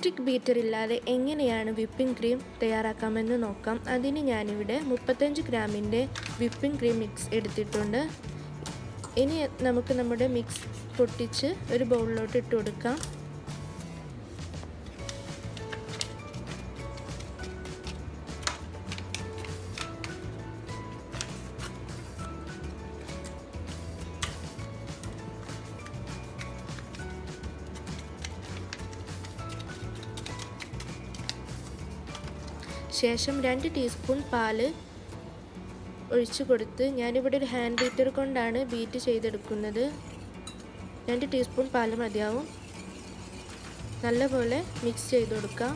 electric beater ഇല്ലാതെ എങ്ങനെയാണ് whipping cream തയ്യാറാക്കാമെന്ന് നോക്കാം അതിന് ഞാനിവിടെ മുപ്പത്തഞ്ച് ഗ്രാമിൻ്റെ വിപ്പിംഗ് ക്രീം മിക്സ് എടുത്തിട്ടുണ്ട് ഇനി നമുക്ക് നമ്മുടെ മിക്സ് പൊട്ടിച്ച് ഒരു ബൗളിലോട്ട് ഇട്ട് കൊടുക്കാം ശേഷം രണ്ട് ടീസ്പൂൺ പാല് ഒഴിച്ചു കൊടുത്ത് ഞാനിവിടെ ഒരു ഹാൻഡ് ബീറ്റർ കൊണ്ടാണ് ബീറ്റ് ചെയ്തെടുക്കുന്നത് രണ്ട് ടീസ്പൂൺ പാല് മതിയാവും നല്ലപോലെ മിക്സ് ചെയ്ത് കൊടുക്കാം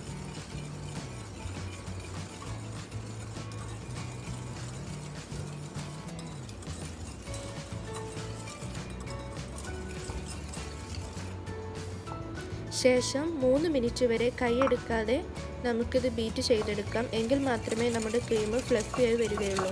ശേഷം മൂന്ന് മിനിറ്റ് വരെ കൈയെടുക്കാതെ നമുക്കിത് ബീറ്റ് ചെയ്തെടുക്കാം എങ്കിൽ മാത്രമേ നമ്മുടെ ക്രീം ഫ്ലഫിയായി വരികയുള്ളൂ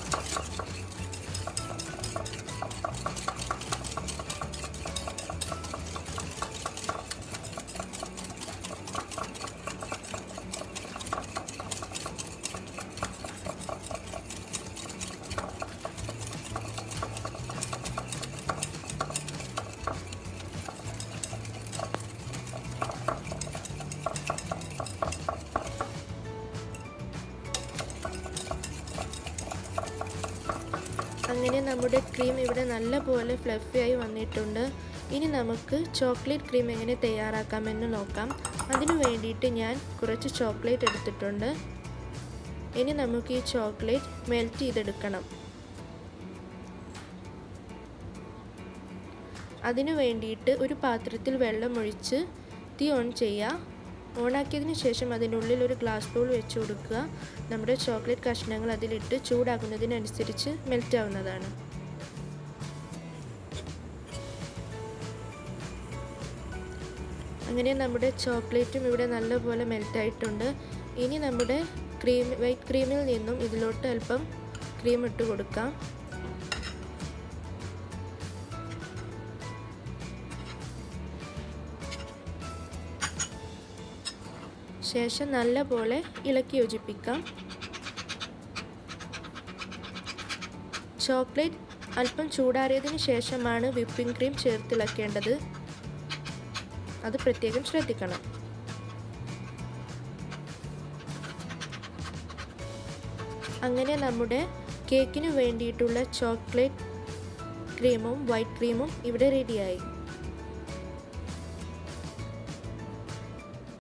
അങ്ങനെ നമ്മുടെ ക്രീം ഇവിടെ നല്ലപോലെ ഫ്ലഫിയായി വന്നിട്ടുണ്ട് ഇനി നമുക്ക് ചോക്ലേറ്റ് ക്രീം എങ്ങനെ തയ്യാറാക്കാമെന്ന് നോക്കാം അതിനു വേണ്ടിയിട്ട് ഞാൻ കുറച്ച് ചോക്ലേറ്റ് എടുത്തിട്ടുണ്ട് ഇനി നമുക്ക് ഈ ചോക്ലേറ്റ് മെൽറ്റ് ചെയ്തെടുക്കണം അതിനു വേണ്ടിയിട്ട് ഒരു പാത്രത്തിൽ വെള്ളം ഒഴിച്ച് തീ ഓൺ ചെയ്യുക ഓണാക്കിയതിന് ശേഷം അതിനുള്ളിൽ ഒരു ഗ്ലാസ് ബൗൾ വെച്ച് കൊടുക്കുക നമ്മുടെ ചോക്ലേറ്റ് കഷ്ണങ്ങൾ അതിലിട്ട് ചൂടാകുന്നതിനനുസരിച്ച് മെൽറ്റ് ആവുന്നതാണ് അങ്ങനെ നമ്മുടെ ചോക്ലേറ്റും ഇവിടെ നല്ലപോലെ മെൽറ്റായിട്ടുണ്ട് ഇനി നമ്മുടെ ക്രീം വൈറ്റ് ക്രീമിൽ നിന്നും ഇതിലോട്ട് അല്പം ക്രീം ഇട്ട് കൊടുക്കാം ശേഷം നല്ലപോലെ ഇളക്കി യോജിപ്പിക്കാം ചോക്ലേറ്റ് അല്പം ചൂടാറിയതിന് ശേഷമാണ് വിപ്പിംഗ് ക്രീം ചേർത്തിളക്കേണ്ടത് അത് പ്രത്യേകം ശ്രദ്ധിക്കണം അങ്ങനെ നമ്മുടെ കേക്കിന് വേണ്ടിയിട്ടുള്ള ചോക്ലേറ്റ് ക്രീമും വൈറ്റ് ക്രീമും ഇവിടെ റെഡിയായി